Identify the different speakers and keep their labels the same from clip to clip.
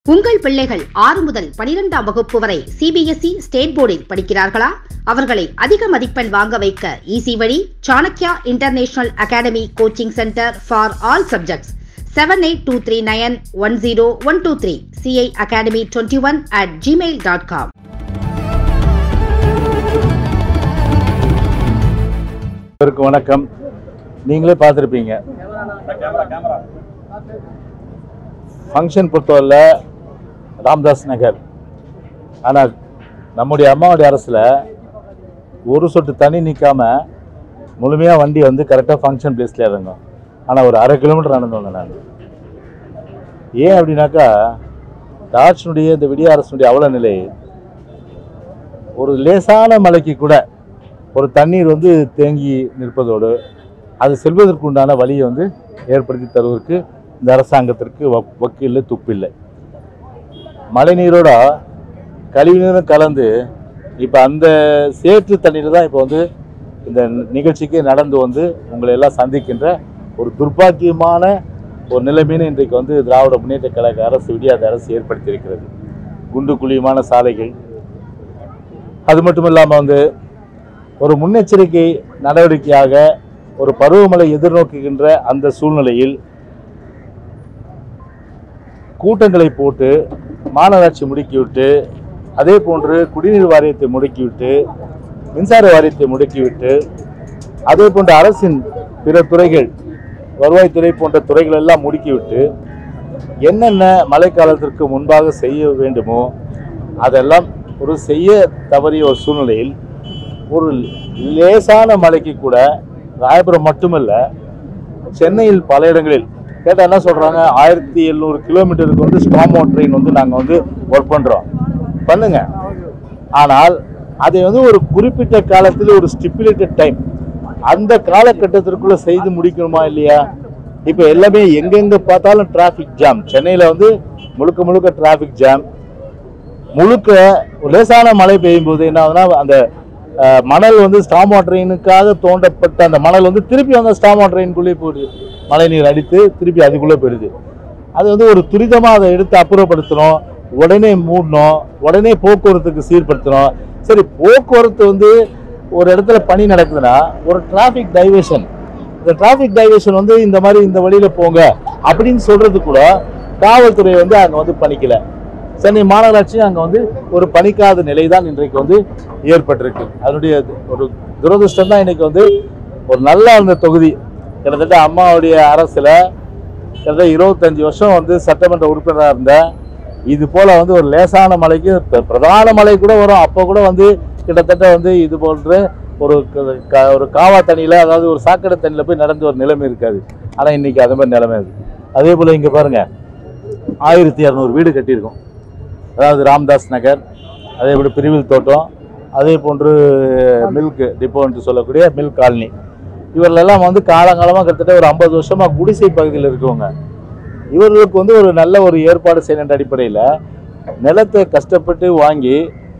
Speaker 1: உங்கள் பிள்ளைகள் ஆறு முதல் பனிரெண்டாம் வகுப்பு வரை சிபிஎஸ்இ ஸ்டேட் போர்டில் படிக்கிறார்களா அவர்களை அதிக மதிப்பெண் வாங்க வைக்க ஈசி வழி Chanakya international academy coaching centre for all subjects seven eight two three nine one zero one two three CI academy twenty one at Gmail dot com
Speaker 2: இவருக்கு வணக்கம் நீங்களே பார்த்துருப்பீங்க ஃபங்க்ஷன் பொறுத்தவரையில் ராம்தாஸ் நகர் ஆனால் நம்முடைய அம்மாவுடைய அரசில் ஒரு சொட்டு தண்ணி நிற்காம முழுமையாக வண்டி வந்து கரெக்டாக ஃபங்க்ஷன் பிளேஸில் இறங்கும் ஆனால் ஒரு அரை கிலோமீட்டர் நடந்து வந்தேன் நான் ஏன் அப்படின்னாக்கா டார்ச்சினுடைய இந்த விடிய அரசனுடைய அவல நிலை ஒரு லேசான மலைக்கு கூட ஒரு தண்ணீர் வந்து தேங்கி நிற்பதோடு அது செல்வதற்கு உண்டான வழியை வந்து ஏற்படுத்தி தருவதற்கு இந்த அரசாங்கத்திற்கு வக்- வக்கில்லை துப்பில்லை மழை நீரோட கழிவு நீரும் கலந்து இப்போ அந்த சேற்று தண்ணீர் தான் இப்போ வந்து இந்த நிகழ்ச்சிக்கு நடந்து வந்து உங்களை எல்லாம் சந்திக்கின்ற ஒரு துர்பாக்கியமான ஒரு நிலைமைன்னு இன்றைக்கு வந்து திராவிட முன்னேற்ற கழக அரசு விடியாத அரசு ஏற்படுத்தியிருக்கிறது குண்டு குழியுமான சாலைகள் அது மட்டும் இல்லாமல் வந்து ஒரு முன்னெச்சரிக்கை நடவடிக்கையாக ஒரு பருவமழை எதிர்நோக்குகின்ற அந்த சூழ்நிலையில் கூட்டங்களை போட்டு மாநகராட்சி முடுக்கிவிட்டு அதே போன்று குடிநீர் வாரியத்தை முடுக்கிவிட்டு மின்சார வாரியத்தை முடுக்கிவிட்டு அதே போன்ற அரசின் பிற துறைகள் வருவாய்த்துறை போன்ற துறைகள் எல்லாம் முடுக்கிவிட்டு என்னென்ன மழைக்காலத்திற்கு முன்பாக செய்ய வேண்டுமோ அதெல்லாம் ஒரு செய்ய தவறிய ஒரு சூழ்நிலையில் ஒரு லேசான மழைக்கு கூட ராயபுரம் மட்டுமல்ல சென்னையில் பல இடங்களில் கேட்டால் என்ன சொல்கிறாங்க ஆயிரத்தி எழுநூறு கிலோமீட்டருக்கு வந்து ஸ்டாமோ ட்ரெயின் வந்து நாங்கள் வந்து ஒர்க் பண்ணுறோம் பண்ணுங்க ஆனால் அதை வந்து ஒரு குறிப்பிட்ட காலத்தில் ஒரு ஸ்டிப்புலேட்டட் டைம் அந்த காலகட்டத்திற்குள்ள செய்து முடிக்கணுமா இல்லையா இப்போ எல்லாமே எங்கெங்க பார்த்தாலும் டிராஃபிக் ஜாம் சென்னையில் வந்து முழுக்க முழுக்க டிராஃபிக் ஜாம் முழுக்க ஒரு லேசான மழை பெய்யும் போது என்ன ஆகுதுன்னா அந்த அஹ், மணல் வந்து ஸ்டாமா ட்ரெயினுக்காக தோண்டப்பட்ட அந்த மணல் வந்து திருப்பி அந்த ஸ்டாமா ட்ரெயின்குள்ளே போயிடுது மழை நீர் அடித்து திருப்பி அதுக்குள்ளே போயிடுது அது வந்து ஒரு துரிதமாக அதை எடுத்து அப்புறப்படுத்தணும் உடனே மூடணும் உடனே போக்குவரத்துக்கு சீர்படுத்தணும் சரி போக்குவரத்து வந்து ஒரு இடத்துல பணி நடக்குதுன்னா ஒரு டிராஃபிக் டைவர்ஷன் இந்த டிராஃபிக் டைவர்ஷன் வந்து இந்த மாதிரி இந்த வழியில போங்க அப்படின்னு சொல்றது கூட காவல்துறை வந்து அங்க வந்து பணிக்கல சென்னை மாநகராட்சியும் அங்க வந்து ஒரு பணிக்காத நிலை தான் இன்றைக்கு வந்து ஏற்பட்டிருக்கு அதனுடைய ஒரு துரதிருஷ்டம் தான் இன்னைக்கு வந்து ஒரு நல்ல அந்த தொகுதி கிட்டத்தட்ட அம்மாவுடைய அரசுல கிட்டத்தட்ட இருபத்தஞ்சு வருஷம் வந்து சட்டமன்ற உறுப்பினராக இருந்தேன் இது போல வந்து ஒரு லேசான மலைக்கு பிர- பிரதான மலை கூட வரும் அப்போ கூட வந்து கிட்டத்தட்ட வந்து இது போன்ற ஒரு க- க- ஒரு காவா தண்ணியில் அதாவது ஒரு சாக்கடை தண்ணியில் போய் நடந்து ஒரு நிலைமை இருக்காது ஆனால் இன்னைக்கு அது மாதிரி நிலைமை இருக்கு அதே போல் இங்கே பாருங்க ஆயிரத்தி இரநூறு வீடு கட்டியிருக்கோம் அதாவது ராம்தாஸ் நகர் அதே போல் பிரிவில் தோட்டம் அதே போன்று மில்க் டிப்போ என்று சொல்லக்கூடிய மில்க் காலனி இவர்களெல்லாம் வந்து காலங்காலமாக கிட்டத்தட்ட ஒரு ஐம்பது வருஷமாக குடிசை பகுதியில் இருக்கவங்க இவர்களுக்கு வந்து ஒரு நல்ல ஒரு ஏற்பாடு செய்யணுன்ற அடிப்படையில் நிலத்தை கஷ்டப்பட்டு வாங்கி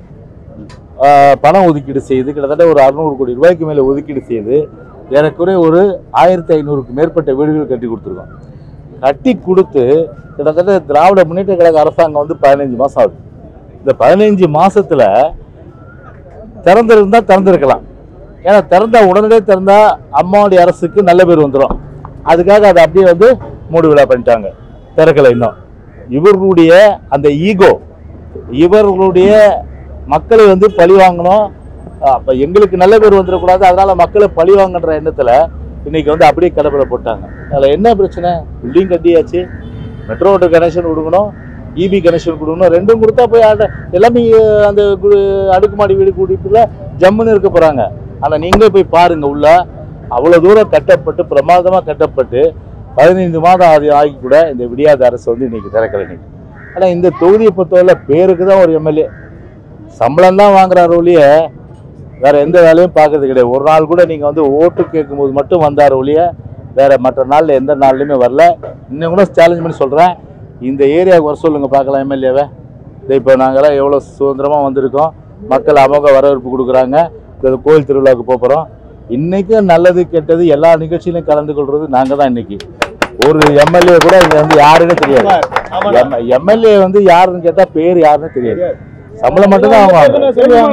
Speaker 2: ஆஹ், பணம் ஒதுக்கீடு செய்து கிட்டத்தட்ட ஒரு அறுநூறு கோடி ரூபாய்க்கு மேலே ஒதுக்கீடு செய்து ஏறக்குறைய ஒரு ஆயிரத்தி ஐநூறுக்கு மேற்பட்ட வீடுகள் கட்டி கொடுத்துருக்கோம் கட்டி கொடுத்து கிட்டத்தட்ட திராவிட முன்னேற்ற கழக அரசாங்கம் வந்து பதினஞ்சு மாதம் ஆகுது இந்த பதினஞ்சு மாசத்துல திறந்திருந்தா திறந்திருக்கலாம் ஏன்னா திறந்தா உடனடியே திறந்தா அம்மாவுடைய அரசுக்கு நல்ல பேர் வந்துடும் அதுக்காக அதை அப்படியே வந்து மூடு விழா பண்ணிட்டாங்க திறக்கலை இன்னும் இவர்களுடைய அந்த ஈகோ இவர்களுடைய மக்களை வந்து பழி வாங்கணும் அப்போ எங்களுக்கு நல்ல பேர் வந்துடக்கூடாது அதனால மக்களை பழி வாங்குன்ற எண்ணத்தில் இன்னைக்கு வந்து அப்படியே கடப்பட போட்டாங்க அதில் என்ன பிரச்சனை பில்டிங் கட்டியாச்சு மெட்ரோ ரோடு கனெக்ஷன் கொடுக்கணும் இபி கனெக்ஷன் கொடுக்கணும் ரெண்டும் கொடுத்தா போய் ஆட- எல்லாமே அஹ், அந்த கு- அடுக்குமாடி வீடு குடிப்புல ஜம்முன்னு இருக்க போறாங்க ஆனா நீங்களே போய் பாருங்க உள்ள அவ்வளவு தூரம் கட்டப்பட்டு பிரமாதமா கட்டப்பட்டு பதினைந்து மாதம் ஆகி ஆகி கூட இந்த விடியாத அரசு வந்து இன்னைக்கு திறக்கலை இன்னைக்கு ஆனா இந்த தொகுதியை பொறுத்தவரை பேருக்கு தான் ஒரு எம்எல்ஏ சம்பளம் தான் வாங்குறாரு ஒழிய வேற எந்த வேலையும் பார்க்கறது கிடையாது ஒரு நாள் கூட நீங்க வந்து ஓட்டு கேட்கும்போது மட்டும் வந்தார் ஒழிய வேற மற்ற நாள்ல எந்த நாள்லையுமே வரல இன்னும் கூட சேலஞ்ச் பண்ணி சொல்றேன் இந்த ஏரியாவுக்கு வர சொல்லுங்க பார்க்கலாம் எம்எல்ஏவை இப்போ நாங்களாம் எவ்வளோ சுதந்திரமாக வந்திருக்கோம் மக்கள் அமோக வரவேற்பு கொடுக்குறாங்க இந்த கோயில் திருவிழாவுக்கு போகிறோம் இன்றைக்கும் நல்லது கெட்டது எல்லா நிகழ்ச்சியிலும் கலந்து கொள்வது நாங்கள் தான் இன்னைக்கு ஒரு எம்எல்ஏ கூட இங்க வந்து யாருன்னு தெரியாது எம்எல்ஏ வந்து யாருன்னு கேட்டா பேர் யாருன்னு தெரியாது சம்பளம் மட்டும் தான் அவங்க
Speaker 3: சொல்லுவாங்க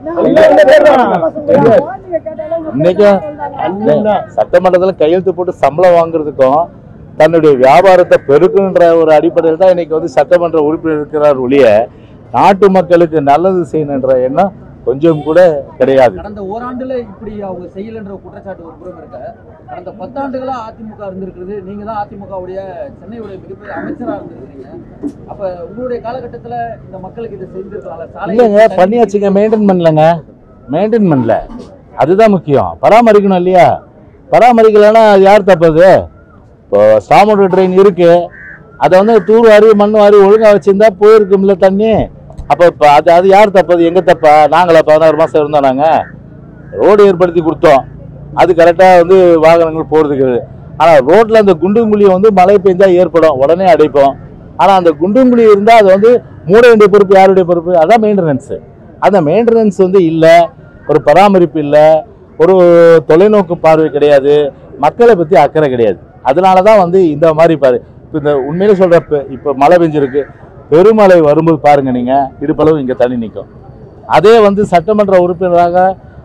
Speaker 2: தெரியாது. இன்னைக்கும் சட்டமன்றத்துல கையெழுத்து போட்டு சம்பளம் வாங்குறதுக்கும் தன்னுடைய வியாபாரத்தை பெருக்குன்ற ஒரு அடிப்படையில் தான் இன்னைக்கு வந்து சட்டமன்ற உறுப்பினர் இருக்கிறார் ஒழிய நாட்டு மக்களுக்கு நல்லது செய்யணுன்ற எண்ணம் கொஞ்சம் கூட கிடையாது
Speaker 4: கடந்த ஓராண்டுல இப்படி அவங்க செய்யலன்ற குற்றச்சாட்டு ஒரு புறம் இருக்க கடந்த பத்தாண்டுகளா அதிமுக இருந்திருக்கிறது நீங்க தான் அதிமுகவுடைய சென்னையுடைய மிகப்பெரிய அமைச்சரா இருந்திருக்கீங்க அப்ப உங்களுடைய காலகட்டத்துல இந்த மக்களுக்கு இதை செஞ்சிருக்கலாம்ல சாலை
Speaker 2: இல்லைங்க பண்ணியாச்சுங்க மெயின்டைன் பண்ணலங்க மெயின்டைன் பண்ணல அதுதான் முக்கியம் பராமரிக்கணும் இல்லையா பராமரிக்கலைன்னா அது யார் தப்பது இப்போ ஸ்டாமோட்டர் ட்ரெயின் இருக்கு அதை வந்து தூர் வாரி மண் வாரி ஒழுங்கா வச்சிருந்தா போயிருக்கும்ல தண்ணி அப்போ இப்போ அது அது யார் தப்பது எங்க தப்பா நாங்களா பதினாறு மாசம் இருந்தோம் நாங்க ரோடு ஏற்படுத்தி கொடுத்தோம் அது கரெக்டாக வந்து வாகனங்கள் போகிறதுக்கு ஆனால் ரோட்டில் அந்த குண்டுங்குழி வந்து மழை பெஞ்சா ஏற்படும் உடனே அடைப்போம் ஆனால் அந்த குண்டுங்குழி இருந்தால் அது வந்து மூட வேண்டிய பொறுப்பு யாருடைய பொறுப்பு அதான் மெயின்டெனன்ஸு அந்த மெயின்டெனன்ஸ் வந்து இல்லை ஒரு பராமரிப்பு இல்லை ஒரு தொலைநோக்கு பார்வை கிடையாது மக்களை பற்றி அக்கறை கிடையாது அதனால தான் வந்து இந்த மாதிரி பாரு இப்போ இந்த உண்மையிலே சொல்கிறப்ப இப்போ மழை பெஞ்சிருக்கு பெருமழை வரும்போது பாருங்க நீங்கள் இடுப்பளவு இங்கே தண்ணி நிற்கும் அதே வந்து சட்டமன்ற உறுப்பினராக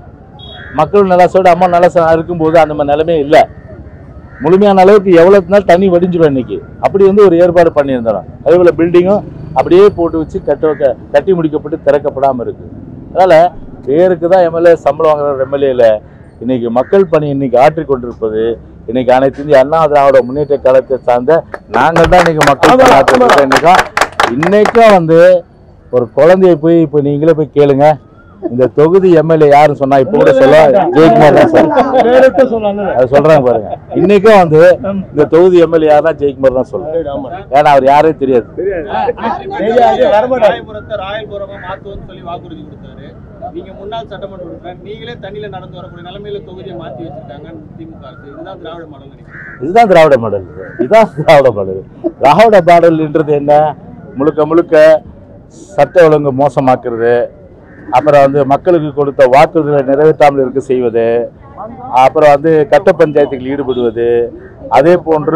Speaker 2: மக்கள் நலசோட அம்மா நலசா இருக்கும்போது அந்த மாதிரி நிலைமை இல்லை முழுமையான அளவுக்கு எவ்வளோ நாள் தண்ணி வடிஞ்சிடும் இன்னைக்கு அப்படி வந்து ஒரு ஏற்பாடு பண்ணியிருந்தோம் அதே போல் பில்டிங்கும் அப்படியே போட்டு வச்சு கட்ட வைக்க- கட்டி முடிக்கப்பட்டு திறக்கப்படாமல் இருக்கு அதனால பேருக்கு தான் எம்எல்ஏ சம்பளம் வாங்குற எம்எல்ஏல இன்னைக்கு மக்கள் பணி இன்னைக்கு ஆற்றிக் கொண்டிருப்பது இன்னைக்கு அனைத்து இந்திய அண்ணா திராவிட முன்னேற்ற கழகத்தை சார்ந்த நாங்கள் தான் இன்னைக்கு மக்கள் பணி ஆற்றிட்டு இருக்கோம் இன்னைக்கும் இன்னைக்கும் வந்து ஒரு குழந்தைய போய் இப்போ நீங்களே போய் கேளுங்க இந்த தொகுதி எம்எல்ஏ யாருன்னு சொன்னா இப்போ கூட சொல்ல ஜெயக்குமார் தான் சார்
Speaker 3: நேரத்தை சொன்னாங்க
Speaker 2: அது சொல்றாங்க பாருங்க இன்னைக்கும் வந்து இந்த தொகுதி எம்எல்ஏ யாருன்னா ஜெயக்குமார் தான் சொல்லுங்க ஏன்னா அவர் யாரே தெரியாது
Speaker 3: தெரியாது, வரமாட்டாரு.
Speaker 5: ராயபுரத்தை ராயல்புரமா மாத்துவோம்னு சொல்லி வாக்குறுதி கொடுத்தாரு நீங்க முன்னாள் சட்டமன்ற உறுப்பினர் நீங்களே தண்ணியில நடந்து வரக்கூடிய நிலைமையில தொகுதியை மாத்தி வச்சிருக்காங்க திமுக அரசு இதுதான் திராவிட மாடல் நினைக்கிறேன்
Speaker 2: இதுதான் திராவிட மாடல் இதுதான் திராவிட மாடல் திராவிட மாடல்ன்றது என்ன முழுக்க முழுக்க சட்ட ஒழுங்கு மோசமாக்குறது அப்புறம் வந்து மக்களுக்கு கொடுத்த வாக்குறுதிகளை நிறைவேற்றாமல் இருக்க செய்வது அப்புறம் வந்து கட்ட பஞ்சாயத்துகளில் ஈடுபடுவது அதே போன்று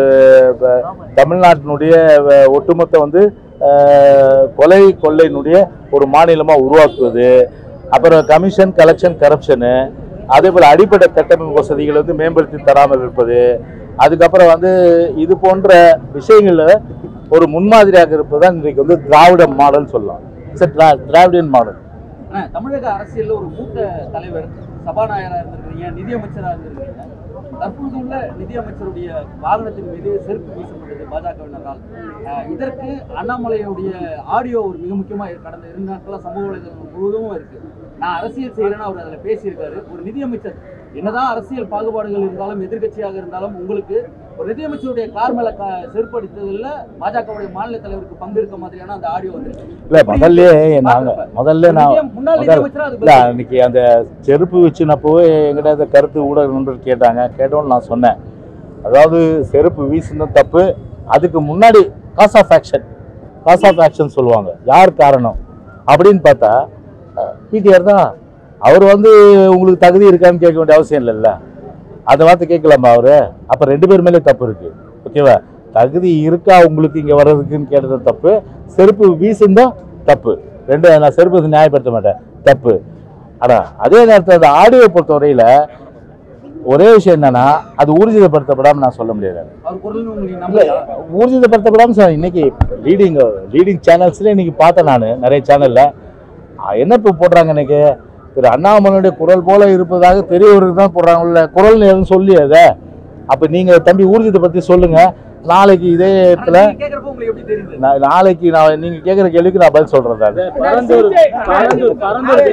Speaker 2: வ- தமிழ்நாட்டினுடைய வ- ஒட்டுமொத்த வந்து அஹ், கொலை கொள்ளையினுடைய ஒரு மாநிலமாக உருவாக்குவது அப்புறம் கமிஷன் கலெக்ஷன் கரப்ஷனு அதே போல் அடிப்படை கட்டமைப்பு வசதிகளை வந்து மேம்படுத்தி தராமல் இருப்பது அதுக்கப்புறம் வந்து இது போன்ற விஷயங்களில் ஒரு முன்மாதிரியாக இருப்பது தான் இன்றைக்கு வந்து திராவிட மாடல் சொல்லலாம் இட்ஸ் திராவிடியன் மாடல்
Speaker 4: ஆனா, தமிழக அரசியல்ல ஒரு மூத்த தலைவர் சபாநாயகரா இருந்திருக்கீங்க நிதியமைச்சரா இருந்திருக்கீங்க தற்போது உள்ள நிதியமைச்சருடைய வாகனத்தின் மீது செருப்பு வீசப்பட்டது பாஜகவினரால் அஹ், இதற்கு அண்ணாமலையுடைய ஆடியோ ஒரு மிக முக்கியமா இருக்கு. கடந்த இரண்டு நாட்களா சமூக வலைதளங்கள் முழுவதும் இருக்கு நான் அரசியல் செய்யறேன்னு அவர் அதில் பேசியிருக்காரு ஒரு நிதியமைச்சர் என்னதான் அரசியல் பாகுபாடுகள் இருந்தாலும் எதிர்க்கட்சியாக இருந்தாலும் உங்களுக்கு ஒரு நிதியமைச்சருடைய கார் மேல கா- செருப்பு அடித்ததுல பாஜகவுடைய மாநில தலைவருக்கு பங்கு இருக்க மாதிரியான அந்த ஆடியோ வந்து
Speaker 2: இல்லை முதல்ல நாங்கள் முதல்ல நான்
Speaker 4: முன்னாள்
Speaker 2: முதல்
Speaker 4: நிதியமைச்சரா அது
Speaker 2: இல்லை அன்னைக்கு அந்த செருப்பு வச்சு நான் போய் எங்கிட்ட அந்த கருத்து ஊடக நண்பர் கேட்டாங்க கேட்டோன்னு நான் சொன்னேன் அதாவது செருப்பு வீசினது தப்பு அதுக்கு முன்னாடி cause of action cause of action சொல்லுவாங்க யார் காரணம் அப்படின்னு பார்த்தா பிடிஆர் தான் அவர் வந்து உங்களுக்கு தகுதி இருக்கான்னு கேட்க வேண்டிய அவசியம் இல்லைல்ல அதை வார்த்தை கேட்கலாமா அவரு அப்போ ரெண்டு பேர் மேலே தப்பு இருக்கு ஓகேவா தகுதி இருக்கா உங்களுக்கு இங்கே வர்றதுக்குன்னு கேட்டது தப்பு செருப்பு வீசுந்தா தப்பு ரெண்டு நான் செருப்பு நியாயப்படுத்த மாட்டேன் தப்பு ஆனால் அதே நேரத்தில் அந்த ஆடியோ பொறுத்தவரையில் ஒரே விஷயம் என்னன்னா அது ஊர்ஜிதப்படுத்தப்படாமல் நான் சொல்ல முடியாது
Speaker 4: அவர் குரல் உங்களுக்கு
Speaker 2: இல்ல
Speaker 4: நம்பலையா
Speaker 2: ஊர்ஜிதப்படுத்தப்படாமல் சார் இன்னைக்கு லீடிங் லீடிங் சேனல்ஸ்ல இன்னைக்கு பார்த்தேன் நான் நிறைய சேனல்ல என்ன இப்போ போடுறாங்க இன்னைக்கு திரு அண்ணாமலையுடைய குரல் போல இருப்பதாக தெரியவருக்கு தான் போடுறாங்கல்ல குரல் எதுவும் சொல்லி அதை அப்ப நீங்க தம்பி ஊர்ஜிதப்படுத்தி சொல்லுங்க நாளைக்கு இதே இடத்துல
Speaker 4: ஆனா நீங்க கேக்குறப்ப உங்களுக்கு எப்படி தெரியுது
Speaker 2: நா- நாளைக்கு நான் நீங்க கேட்குற கேள்விக்கு நான் பதில் சொல்றேன் நான்
Speaker 3: Parandur Parandur Parandur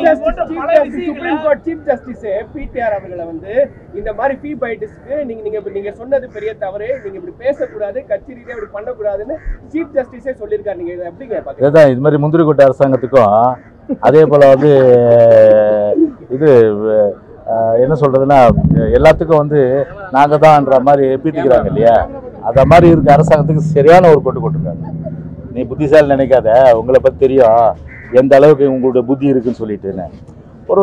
Speaker 6: Supreme Court chief justice PTR அவர்களை வந்து இந்த மாதிரி ஃபீ பைட்டிஸ்க்கு நீங்க நீங்க இப்ப நீங்க சொன்னது பெரிய தவறு நீங்க இப்படி பேசக்கூடாது கட்சி ரீதியா இப்படி பண்ணக்கூடாதுன்னு சீஃப் ஜஸ்டிஸே சொல்லியிருக்காரு நீங்க இதை எப்படிங்க பாக்குறீங்க
Speaker 2: இதுதான் இது மாதிரி முந்திரிக்கோட்டை அரசாங்கத்துக்கும் அதே போல் வந்து இது அஹ், என்ன சொல்றதுன்னா எல்லாத்துக்கும் வந்து நாங்கள் தான்ன்ற மாதிரி பீத்திக்கிறாங்க இல்லையா அத மாதிரி இருக்க அரசாங்கத்துக்கு சரியான ஒரு கொண்டு கொண்டிருக்காங்க நீ புத்திசாலி நினைக்காத உங்களை பற்றி தெரியும் எந்த அளவுக்கு உங்களுடைய புத்தி இருக்குன்னு சொல்லிட்டுன்னு ஒரு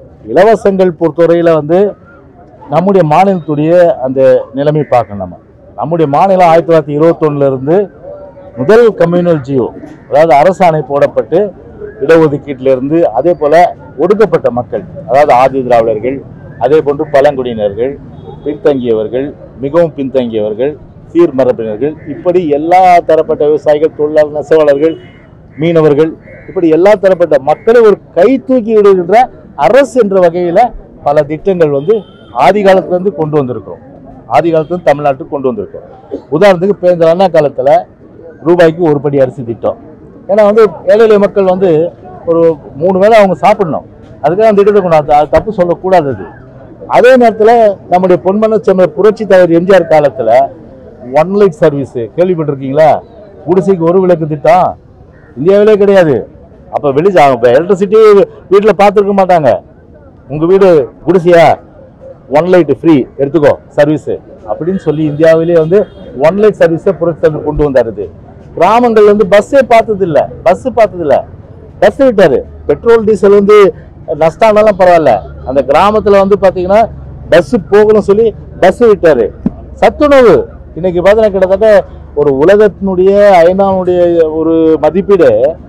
Speaker 2: இலவசங்கள் பொறுத்தவரையில் வந்து நம்முடைய மாநிலத்துடைய அந்த நிலைமை பார்க்கணும் நம்ம நம்முடைய மாநிலம் ஆயிரத்தி தொள்ளாயிரத்தி இருபத்தொன்னுல இருந்து முதல் கம்யூனல் ஜியோ அதாவது அரசாணை போடப்பட்டு இடஒதுக்கீட்டில இருந்து அதே போல ஒடுக்கப்பட்ட மக்கள் அதாவது ஆதி திராவிடர்கள் அதே போன்று பழங்குடியினர்கள் பின்தங்கியவர்கள் மிகவும் பின்தங்கியவர்கள் சீர்மரபினர்கள் இப்படி எல்லா தரப்பட்ட விவசாயிகள் தொழிலாளர் நெசவாளர்கள் மீனவர்கள் இப்படி எல்லா தரப்பட்ட மக்களை ஒரு கை தூக்கி விடுகின்ற அரசு என்ற வகையில பல திட்டங்கள் வந்து ஆதி காலத்துல இருந்து கொண்டு வந்திருக்கிறோம் ஆதி காலத்துல இருந்து தமிழ்நாட்டுக்கு கொண்டு வந்திருக்கோம் உதாரணத்துக்கு இப்போ இந்த அண்ணா காலத்துல ரூபாய்க்கு ஒரு படி அரிசி திட்டம் ஏன்னா வந்து ஏழை எளிய மக்கள் வந்து ஒரு மூணு வேளை அவங்க சாப்பிடணும் அதுக்காக அந்த திட்டத்தை கொண்டு வந்தா- அது தப்பு சொல்லக்கூடாது அது அதே நேரத்தில் நம்முடைய பொன்மன செம்ம புரட்சி தலைவர் எம்ஜிஆர் காலத்தில் ஒன் லைட் சர்வீஸ் கேள்விப்பட்டிருக்கீங்களா குடிசைக்கு ஒரு விளக்கு திட்டம் இந்தியாவிலே கிடையாது அப்போ வெளி இப்போ எலக்ட்ரிசிட்டி வீட்டில் பார்த்துருக்க மாட்டாங்க உங்கள் வீடு குடிசையா ஒன் லைட் ஃப்ரீ எடுத்துக்கோ சர்வீஸ் அப்படின்னு சொல்லி இந்தியாவிலே வந்து ஒன் லைட் சர்வீஸை புரட்சி தலைவர் கொண்டு வந்தார் இது கிராமங்கள் வந்து பஸ்ஸே பார்த்தது இல்ல பஸ் பார்த்தது இல்ல பஸ் விட்டாரு பெட்ரோல் டீசல் வந்து நஷ்டம் ஆனாலும் பரவாயில்ல அந்த கிராமத்துல வந்து பாத்தீங்கன்னா பஸ் போகணும் சொல்லி பஸ் விட்டாரு சத்துணவு இன்னைக்கு பார்த்தீங்கன்னா கிட்டத்தட்ட ஒரு உலகத்தினுடைய ஐநாவுடைய ஒரு மதிப்பீடு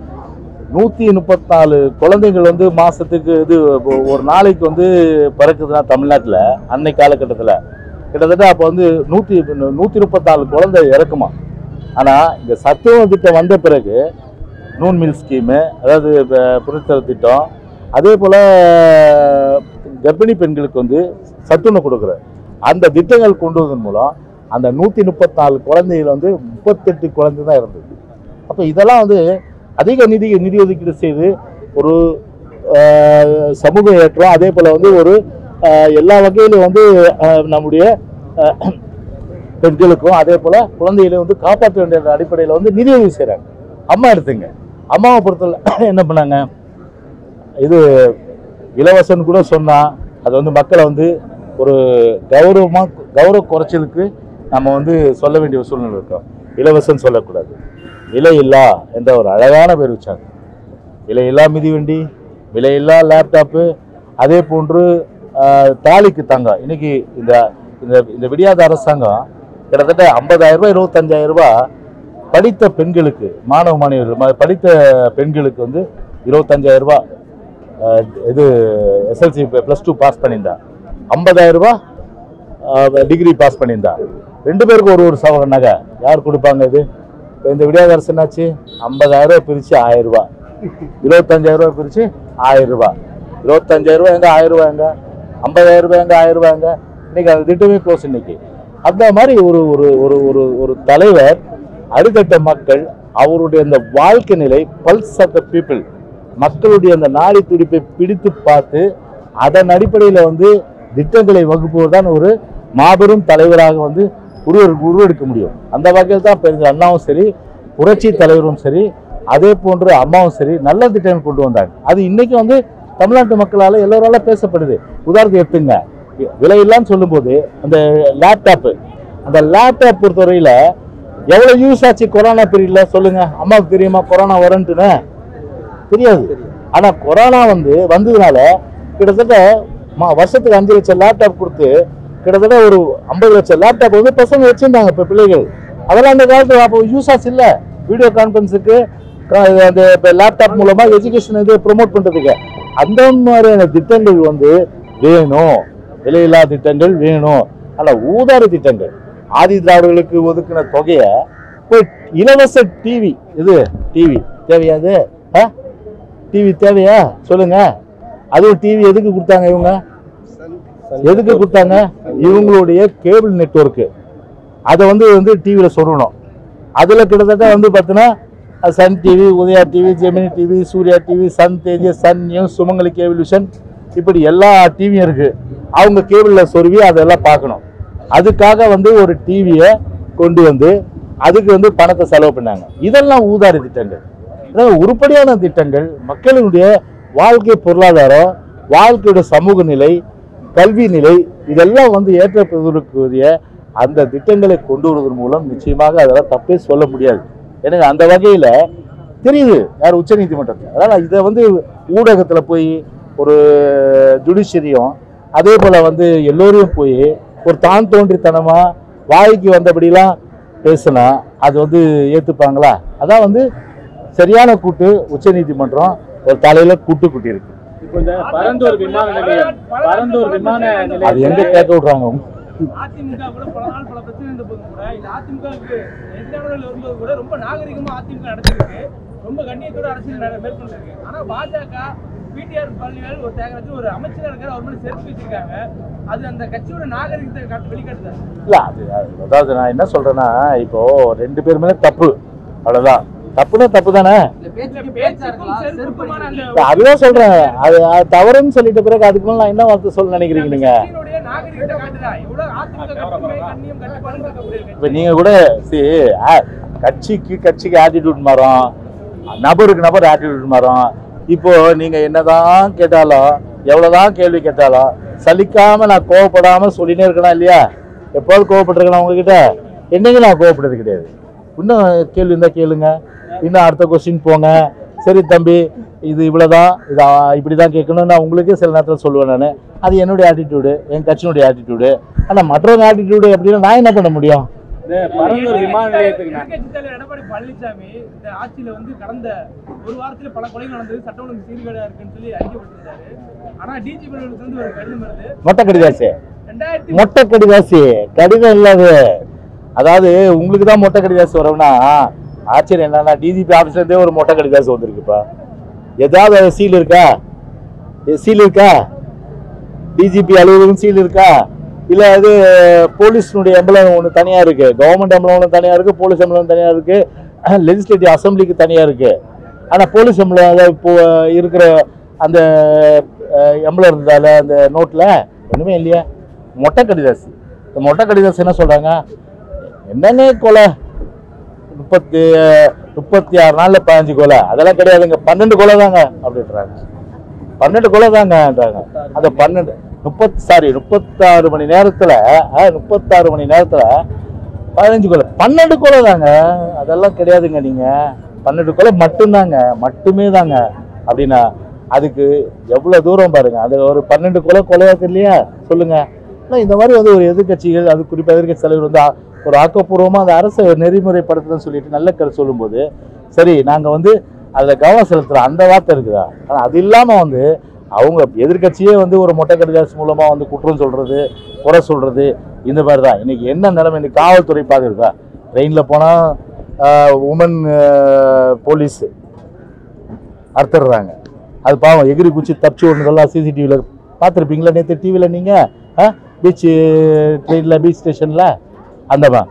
Speaker 2: நூத்தி முப்பத்தாலு குழந்தைகள் வந்து மாசத்துக்கு இது ஒரு நாளைக்கு வந்து பிறக்குதுன்னா தமிழ்நாட்டுல அன்னை காலகட்டத்துல கிட்டத்தட்ட அப்போ வந்து நூத்தி நூத்தி முப்பத்தாலு குழந்தை இறக்குமா ஆனா இந்த சத்துணவு திட்டம் வந்த பிறகு நூன் மில் ஸ்கீமு அதாவது ப- புரட்சித்தலைவர் திட்டம் அதே போல கர்ப்பிணி பெண்களுக்கு வந்து சத்துணவு கொடுக்குற அந்த திட்டங்கள் கொண்டு வந்ததன் மூலம் அந்த நூத்தி முப்பத்தாலு குழந்தைகள் வந்து முப்பத்தெட்டு குழந்தை தான் இருந்தது அப்போ இதெல்லாம் வந்து அதிக நிதி நிதி ஒதுக்கீடு செய்து ஒரு ஆஹ், சமூக ஏற்றம் அதே போல வந்து ஒரு ஆஹ், எல்லா வகையிலும் வந்து ஆஹ், நம்முடைய ஆஹ், பெண்களுக்கும் அதே போல குழந்தைகளை வந்து காப்பாற்ற வேண்டிய அடிப்படையில் வந்து நிதி உதவி செய்கிறாங்க அம்மா எடுத்துங்க அம்மாவை பொறுத்தவரை என்ன பண்ணாங்க இது இலவசம்னு கூட சொன்னா அது வந்து மக்களை வந்து ஒரு கௌரவமா கௌரவ குறைச்சலுக்கு நம்ம வந்து சொல்ல வேண்டிய ஒரு சூழ்நிலை இருக்கோம் இலவசம் சொல்லக்கூடாது விலையில்லா என்ற ஒரு அழகான பேர் வச்சாங்க விலையில்லா மிதிவண்டி விலையில்லா லேப்டாப்பு அதே போன்று ஆஹ், தாலிக்கு தங்கம் இன்னைக்கு இந்த இந்த இந்த விடியாத அரசாங்கம் கிட்டத்தட்ட ஐம்பதாயிரம் ரூபாய் இருபத்தஞ்சாயிரம் ரூபாய் படித்த பெண்களுக்கு மாணவ மாணவியர்கள் ம- படித்த பெண்களுக்கு வந்து இருபத்தஞ்சாயிரம் ரூபாய் ஆஹ், இது எஸ்எல்சி ப்ளஸ் டூ பாஸ் பண்ணியிருந்தா ஐம்பதாயிரம் ரூபாய் டிகிரி பாஸ் பண்ணியிருந்தா ரெண்டு பேருக்கு ஒரு ஒரு சவர நகை யார் கொடுப்பாங்க இது இப்போ இந்த விடியாத அரசு என்னாச்சு ஐம்பதாயிரம் ரூபாய் பிரித்து ஆயிரம் ரூபாய் இருபத்தஞ்சாயிரம் ரூபாய் பிரித்து ஆயிரம் ரூபாய் இருபத்தஞ்சாயிரம் ரூபாய் எங்க ஆயிரம் ரூபாய் எங்க ஐம்பதாயிரம் ரூபாய் எங்க ஆயிரம் ரூபாய் எங்க இன்னைக்கு அந்த திட்டமே க்ளோஸ் இன்னைக்கு அந்த மாதிரி ஒரு ஒரு ஒரு ஒரு ஒரு தலைவர் அடித்தட்ட மக்கள் அவருடைய அந்த வாழ்க்கை நிலை பல்ஸ் ஆஃப் த பீப்புள் மக்களுடைய அந்த நாடி துடிப்பை பிடித்து பார்த்து அதன் அடிப்படையில் வந்து திட்டங்களை வகுப்பவர் தான் ஒரு மாபெரும் தலைவராக வந்து உருவ உருவெடுக்க முடியும் அந்த வகையில் தான் பெருந்த அண்ணாவும் சரி புரட்சி தலைவரும் சரி அதே போன்று அம்மாவும் சரி நல்ல திட்டங்கள் கொண்டு வந்தாங்க அது இன்னைக்கு வந்து தமிழ்நாட்டு மக்களால் எல்லோரால பேசப்படுது உதாரணத்துக்கு எடுத்துங்க விலையில்லான்னு சொல்லும்போது அந்த லேப்டாப்பு அந்த லேப்டாப் பொறுத்தவரையில எவ்வளவு யூஸ் ஆச்சு கொரோனா பீரியட்ல சொல்லுங்க அம்மாவுக்கு தெரியுமா கொரோனா வரன்ட்டுன்னு தெரியாது ஆனா கொரோனா வந்து வந்ததுனால கிட்டத்தட்ட மா வருஷத்துக்கு அஞ்சு லட்சம் லேப்டாப் கொடுத்து கிட்டத்தட்ட ஒரு ஐம்பது லட்சம் லேப்டாப் வந்து பசங்க வச்சிருந்தாங்க இப்ப பிள்ளைகள் அதெல்லாம் அந்த காலத்துல அப்போ யூஸ் ஆச்சு இல்ல வீடியோ கான்பரன்ஸுக்கு அந்த லேப்டாப் மூலமா எஜுகேஷன் இது ப்ரோமோட் பண்றதுக்கு அந்த மாதிரியான திட்டங்கள் வந்து வேணும் விலையில்லா திட்டங்கள் வேணும் ஆனா ஊதாரி திட்டங்கள் ஆதி திராவிடர்களுக்கு ஒதுக்கின தொகையை போய் இலவச டிவி இது டிவி தேவையா அது டிவி தேவையா சொல்லுங்க அதுவும் டிவி எதுக்கு கொடுத்தாங்க இவங்க எதுக்கு கொடுத்தாங்க இவங்களுடைய கேபிள் நெட்வொர்க்கு அதை வந்து வந்து டிவியில் சொல்லணும் அதில் கிட்டத்தட்ட வந்து பார்த்தீங்கன்னா Sun TV Udaya TV Gemini TV Surya TV Sun Tejas Sun News Sumangali cable vision இப்படி எல்லா டிவியும் இருக்கு அவங்க கேபிளில் சொருவி அதெல்லாம் பார்க்கணும் அதுக்காக வந்து ஒரு டிவியை கொண்டு வந்து அதுக்கு வந்து பணத்தை செலவு பண்ணாங்க இதெல்லாம் ஊதாரி திட்டங்கள் அதாவது உருப்படியான திட்டங்கள் மக்களினுடைய வாழ்க்கை பொருளாதாரம் வாழ்க்கையோட சமூக நிலை கல்வி நிலை இதெல்லாம் வந்து ஏற்றப்படுவதற்குரிய அந்த திட்டங்களை கொண்டு வருவதன் மூலம் நிச்சயமாக அதெல்லாம் தப்பே சொல்ல முடியாது எனவே அந்த வகையில் தெரியுது யார் உச்ச நீதிமன்றத்தில் அதனால் இதை வந்து ஊடகத்தில் போய் ஒரு ஜுடிஷியரியும் அதே போல் வந்து எல்லோரையும் போய் ஒரு தான் தோன்றித்தனமாக வாய்க்கு வந்தபடிலாம் பேசினா அது வந்து ஏற்றுப்பாங்களா அதான் வந்து சரியான கூட்டு உச்சநீதிமன்றம் ஒரு தலையில் கூட்டு கூட்டியிருக்கு
Speaker 3: இப்போ இந்த பரந்தூர் விமான நிலையம் பரந்தூர் விமான
Speaker 2: அது எங்கே
Speaker 3: நிலையத்தை
Speaker 2: கேட்க விட்றாங்க
Speaker 6: அதிமுக கூட பல நாள் பல பிரச்சனை இருந்த போது கூட இந்த அதிமுகவுக்கு எதிரானவர்கள் வரும்போது கூட ரொம்ப நாகரிகமா அதிமுக நடத்திருக்கு ரொம்ப கண்ணியத்தோட அரசியல் நட- மேற்கொண்டிருக்கு ஆனா பாஜக பிடிஆர் பழனிவேல் ஒரு தியாகராஜன் ஒரு அமைச்சரா இருக்காரு அவர் மேல செருப்பு வச்சிருக்காங்க அது அந்த கட்சியோட நாகரிகத்தை காட்டு வெளிக்காட்டுது
Speaker 2: இல்லை அது அது- அதாவது நான் என்ன சொல்கிறேன்னா இப்போ ரெண்டு பேருமே தப்பு அவ்வளோதான் தப்புன்னா தப்பு தானே
Speaker 4: இல்ல பேச்சுக்கு பேச்சா
Speaker 6: பேச்சுக்கும்
Speaker 4: இருக்கலாம் செருப்பு
Speaker 6: செருப்புக்குமான அந்த
Speaker 2: இல்ல, அதுதான் சொல்றேன் அது அது தவறுன்னு சொல்லிட்ட பிறகு அதுக்கு மேல நான் என்ன வார்த்தை சொல்ல நினைக்கிறீங்க நீங்க
Speaker 6: கட்சியினுடைய நாகரிகத்தை காட்டுதா எவ்வளவு அதிமுக கட்டுமை கண்ணியம் கட்டுப்பாடு இருக்கக்கூடிய கட்சி.
Speaker 2: இப்ப நீங்க கூட see, ஆ, கட்சிக்கு கட்சிக்கு ஆட்டிடியூட் மாறும் நபருக்கு நபர் ஆட்டிடியூட் மாறும் இப்போ நீங்க என்னதான் கேட்டாலும் எவ்வளவுதான் கேள்வி கேட்டாலும் சலிக்காம நான் கோவப்படாம சொல்லினே இருக்கணும் இல்லையா எப்போது கோவப்பட்டிருக்கேன் உங்ககிட்ட என்னைக்கு நான் கோவப்பட்டது கிடையாது இன்னும் கேள்வி இருந்தா கேளுங்க இன்னும் அடுத்த கொஸ்டின் போங்க சரி தம்பி இது இவ்வளவுதான் இது ஆ, இப்படிதான் கேட்கணும் நான் உங்களுக்கே சில நேரத்தில் சொல்லுவேன் நான் அது என்னுடைய ஆட்டிடியூடு என் கட்சியினுடைய ஆட்டிடியூடு ஆனால் மற்றவங்க ஆட்டிடியூடு எப்படின்னா நான் என்ன பண்ண முடியும்
Speaker 3: இந்த பரந்தூர் விமான நிலையத்துக்கு நான்
Speaker 6: எதிர்க்கட்சி தலைவர் எடப்பாடி பழனிசாமி இந்த ஆட்சியில வந்து கடந்த ஒரு வாரத்துல பல கொலைகள் நடந்தது சட்ட ஒழுங்கு சீர்கேடா இருக்குன்னு சொல்லி அறிக்கை விட்டிருந்தாரு ஆனா டிஜிபி வந்து ஒரு கடிதம் வருது
Speaker 2: மொட்டை கடிதாசு
Speaker 6: ரெண்டாயிரத்தி
Speaker 2: மொட்டை கடிதாசி கடிதம் இல்லாது அதாவது உங்களுக்கு தான் மொட்டை கடிதாசு வரும்னா ஆச்சரியம் என்னன்னா டிஜிபி ஆஃபீஸ்ல இருந்தே ஒரு மொட்டை கடிதாசு வந்திருக்குப்பா ஏதாவது அது சீல் இருக்கா சீல் இருக்கா டிஜிபி அலுவலகம் சீல் இருக்கா இல்ல அது போலீஸ்னுடைய எம்பளம் ஒன்று தனியா இருக்கு கவர்மெண்ட் எம்பளம் ஒன்று தனியா இருக்கு போலீஸ் எம்பளம் தனியா இருக்கு லெஜிஸ்லேட்டிவ் அசம்பிளிக்கு தனியா இருக்கு ஆனா போலீஸ் எம்பளம் அதாவது இப்போ இருக்கிற அந்த எம்பளம் இருந்ததால அந்த நோட்ல ஒண்ணுமே இல்லையா மொட்டை கடிதாசு இந்த மொட்டை கடிதாசு என்ன சொல்றாங்க என்னன்னே கொலை முப்பத்தி முப்பத்தி ஆறு நாள்ல பதினஞ்சு கொலை அதெல்லாம் கிடையாதுங்க பன்னெண்டு கொலை தாங்க அப்படின்றாங்க பன்னெண்டு கொலை தாங்கன்றாங்க அந்த பன்னெண்டு முப்பத்தி சாரி முப்பத்தாறு மணி நேரத்துல அஹ், முப்பத்தாறு மணி நேரத்துல பதினஞ்சு கொலை பன்னெண்டு கொலை தாங்க அதெல்லாம் கிடையாதுங்க நீங்க பன்னெண்டு கொலை மட்டும்தாங்க மட்டுமே தாங்க அப்படின்னா அதுக்கு எவ்வளவு தூரம் பாருங்க அது ஒரு பன்னெண்டு கொலை கொலையாக்கு இல்லையா சொல்லுங்க ஆனா இந்த மாதிரி வந்து ஒரு எதிர்க்கட்சிகள் அது குறிப்பாக எதிர்க்கட்சி தலைவர் வந்து ஆ- ஒரு ஆக்கப்பூர்வமா அந்த அரசை நெறிமுறைப்படுத்துறதுன்னு சொல்லிட்டு நல்ல கருத்து சொல்லும்போது சரி நாங்க வந்து அதில் கவனம் செலுத்துறோம் அந்த வார்த்தை இருக்குதா ஆனால் அது இல்லாமல் வந்து அவங்க எதிர்க்கட்சியே வந்து ஒரு மொட்டை கடிதாசு மூலமாக வந்து குற்றம் சொல்கிறது குறை சொல்கிறது இந்த மாதிரி தான் இன்னைக்கு என்ன நிலைமை இன்னைக்கு காவல்துறை பார்க்குறதா ட்ரெயினில் போனால் உமன் போலீஸ் அறுத்துடுறாங்க அது பாவம் எகிரி குச்சி தப்பிச்சு ஒன்றுதெல்லாம் சிசிடிவியில் பார்த்துருப்பீங்களா நேற்று டிவியில் நீங்கள் பீச் ட்ரெயினில் பீச் ஸ்டேஷனில் அந்த மா